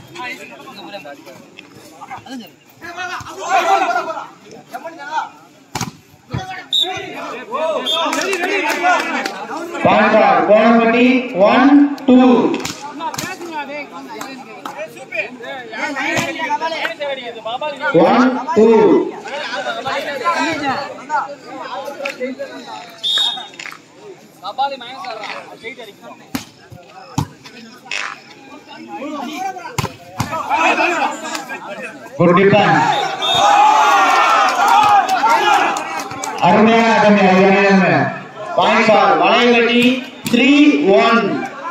பாய்பால் Konampatti one two one two good defence அருமையான அருமை அருமையான பாய்பால் வளையங்கட்டி த்ரீ ஒன்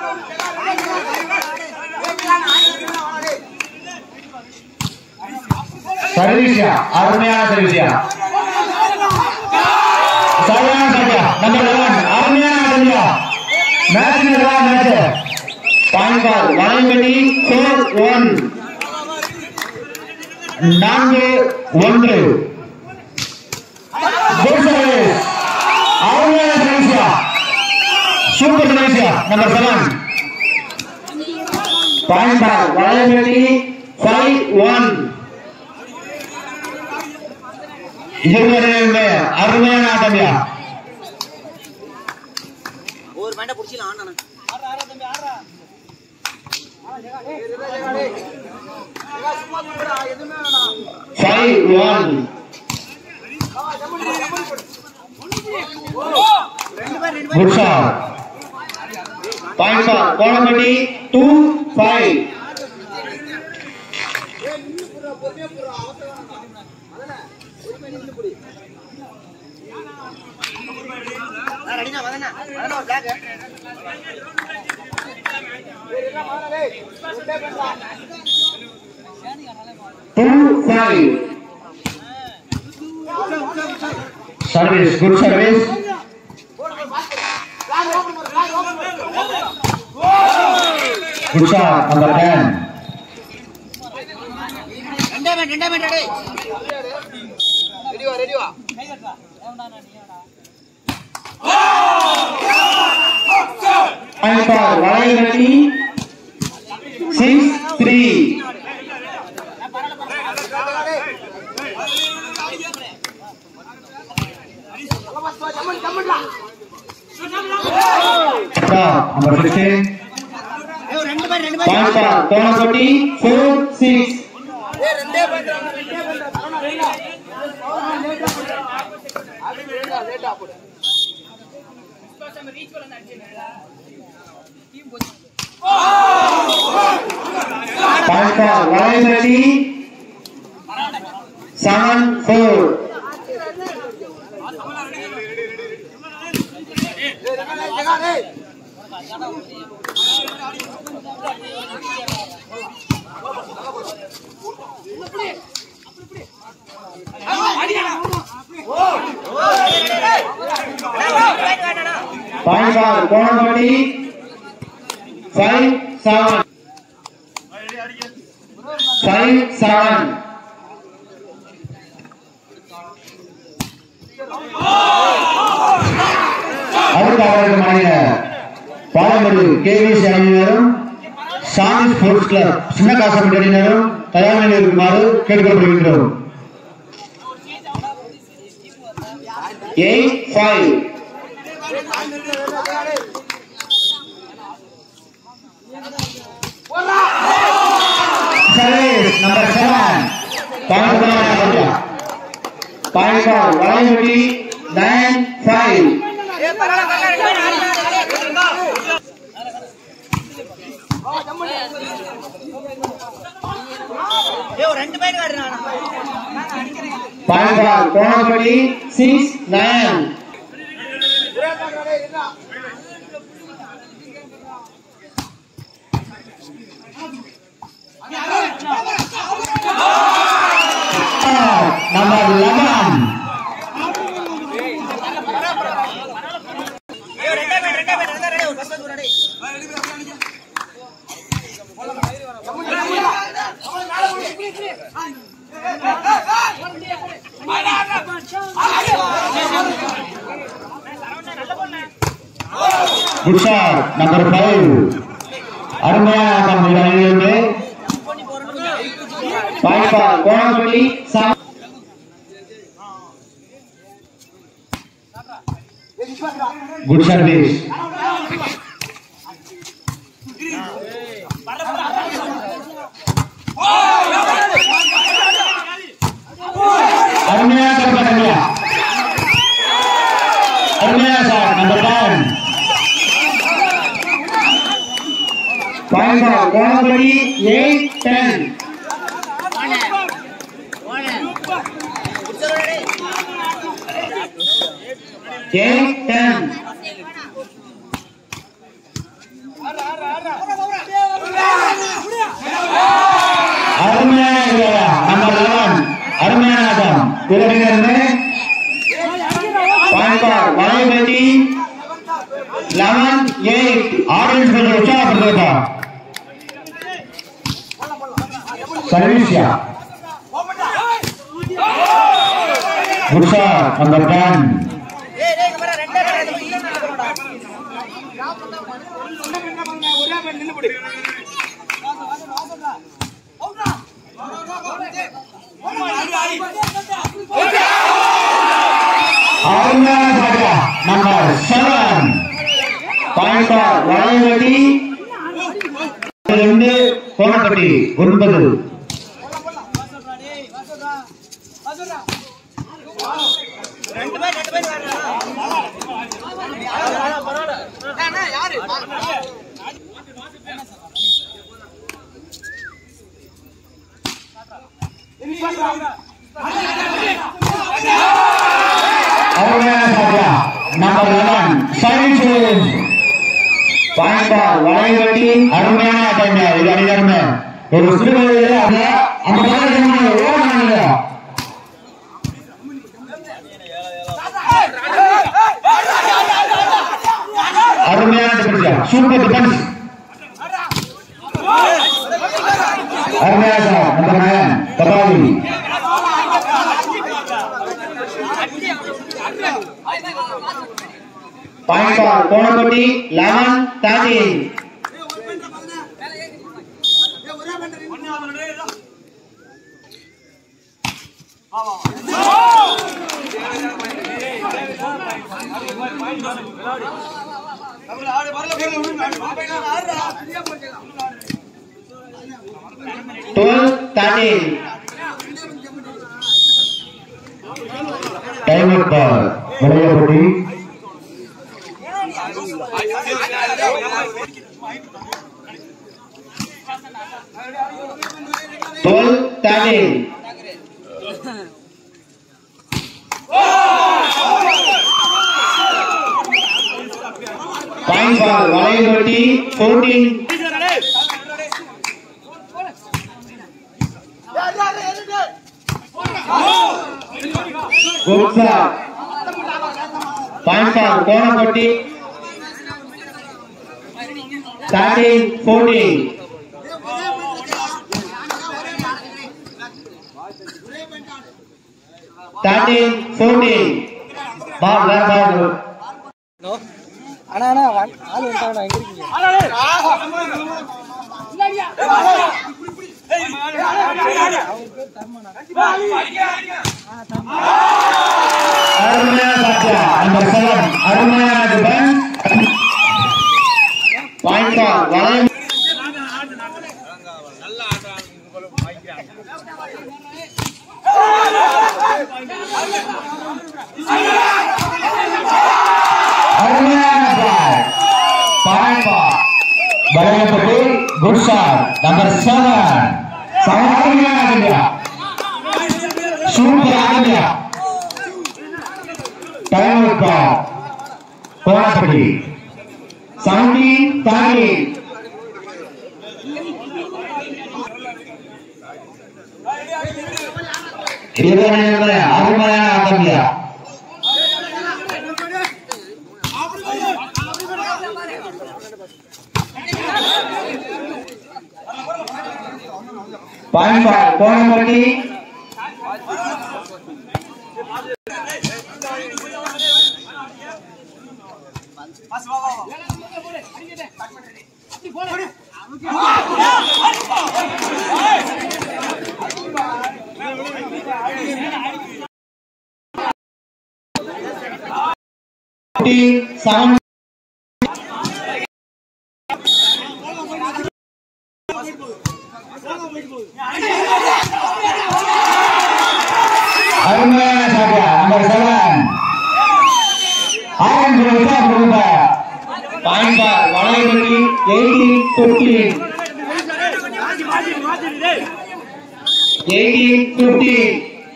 சர்வீசியா அருமையான சர்வீசியா சரியான சர்வீசியா நம்பர் லெவன் அருமையான சர்வீசியா மேட்ச் நடக்கலாம் மேட்ச் பாய்பால் வளையங்கட்டி ஃபோர் ஒன் நான்கு ஒன்று குட் சர்வீஸ் அருமையான சர்வீசியா சூப்பர் சர்வீசியா number seven point ball Valayankatti five one இருவருமே அருமையான ஆட்டமியா ஒரு மண்டை பிடிச்சிக்கலாம் ஆனா five one good shot point ball Konampatti two five ரெடினா வதனா வதனா ஒரு block two five service good service good shot number ten ரெண்டே மினிட் ரெண்டே மினிட் ரெடி ரெடிவா ரெடிவா point ball Valayankatti six three number sixteen ஏய் ரெண்டு பேர் ரெண்டு பேர் point ball Konampatti four six ஏய் ரெண்டே பேர் ரெண்டே பேர் பரவாயில்லை ரெடினா லேட்டா லேட்டா லேட்டா போடு point ball Valaiyankatti seven four point ball Konampatti five seven five seven அடுத்த அவருக்கு மனித பாலமடு கேவிஎஸ் அணியினரும் சாமி ஸ்போர்ட்ஸ் கிளப் சின்ன காசப்பட்டி அணியினரும் தயார் நிலையில் இருக்குமாறு கேட்டுக்கொள்ளப்படுகின்றோம் eight five service number seven point ball point ball Valaiyangudi nine five ஏய் பரவாயில்லை பரவாயில்லை ரெண்டு பேர் ஏய் ஒரு ரெண்டு பேர் காடுறா point ball Konapatti six nine number eleven ஏய் ரெண்டே பேர் ரெண்டே பேர் ரெண்டே ரெடி ஒரு பஸ் வந்து ready good shot number five அருமையான ஆட்டம் இந்த அணியிலிருந்து பாயிண்ட் ஃபார் கோணப்பள்ளி சா- குட் சர்வீஸ் அருமையா கருப்பாங்க அருமையா sir number ten point for Konapalli eight ten eight ten அருமையான வீரரா, நம்பர் லெவன் அருமையான ஆட்டம் வீரரிலிருந்து point for Valaiyapatti eleven eight audience கொஞ்சம் உற்சாகப்படுத்தா சர்வீஸ்யா குட் ஷாட் நம்பர் டென் அருமையான பாட்டா number seven point for Valaiyapatti ரெண்டு கோணப்பட்டி ஒன்பது அருமையான பாட்டா number eleven service point for Valaiyapatti அருமையான ஆட்டம் இது அணிதர்ம ஒரு சிறுவயதில் அந்த அந்த பாடத்தை ஓடாங்க அருமையான டிஃபென்ஸ் சூப்பர் டிஃபென்ஸ் அருமையான sir number nine Kabali point for Konapatti eleven thirteen twelve thirteen time out ball Valaiyapatti twelve thirteen point for Valaiyapatti fourteen good sir point for Konapatti thirteen fourteen thirteen fourteen ball வேற பால் அண்ணா அண்ணா வா- ஆள் வந்துட்டாங்கண்ணா எங்க இருக்கீங்க அருமையான பாத்தியா நம்பர் செவன் அருமையான defence point for Valaiyam அருமையான ball point for Valaiyapatti good shot number seven சமமான ஆடுங்க சூப்பர் ஆடுங்க time out ball Konapatti seventeen thirteen இருபது அருமையான ஆட்டம்யா பாயிண்ட் ஃபார் கோணப்பட்டி 14 7 அருமையான சாப்பியா நம்பர் செவன் ஆயிரம் ரூபாய் கொடுங்க point for Valaiyapatti eighteen fifteen eighteen fifteen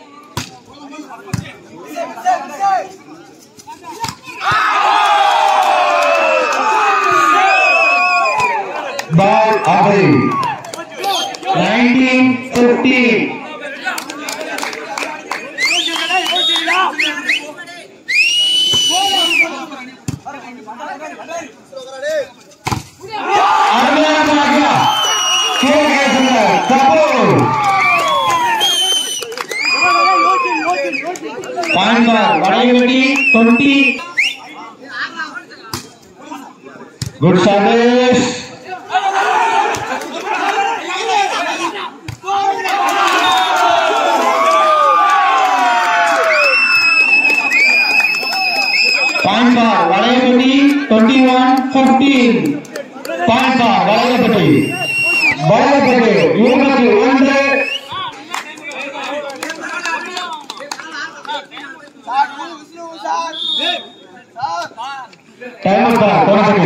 ball அப்படி நைன்டீன் பிப்டீன் அருமையான சாப்பியா கேட்க தப்பு point for Valaiyapatti twenty good service point for Valaiyapatti twenty one fifteen point for Valaiyapatti Valaiyapatti இருபத்தி ஒன்று டைம் பார் தொடர்ச்சி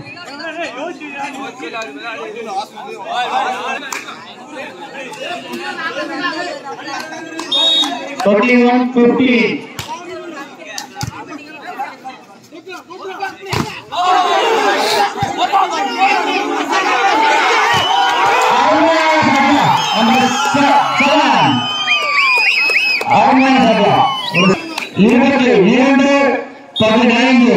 டுவெண்ட்டி ஒன் பிப்டீன் இருபத்தி இரண்டு பதினைந்து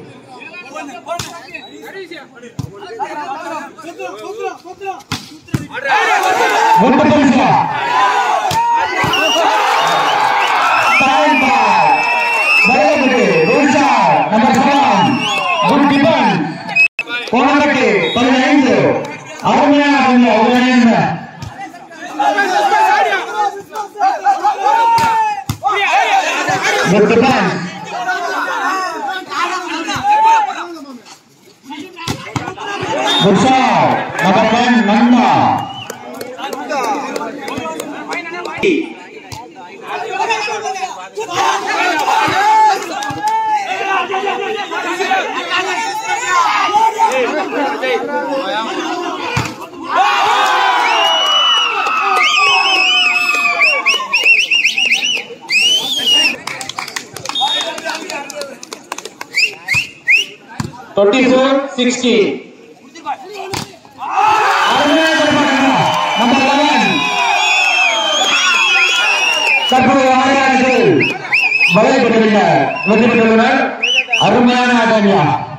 ஒன்று பரிசா டைம் பார் வரையப்பட்டு ரோஷா number seven good defence Konapattu பதினைந்து அருமையான அருமையான குட் டிபன் ரோஷா நம்பர் ஒன் நன்னா twenty four sixty number eleven தற்போது ஆணையாளர்கள் வலை பெற்றுள்ள வெற்றி பெற்றுள்ளனர் அருமையான ஆட்டமியா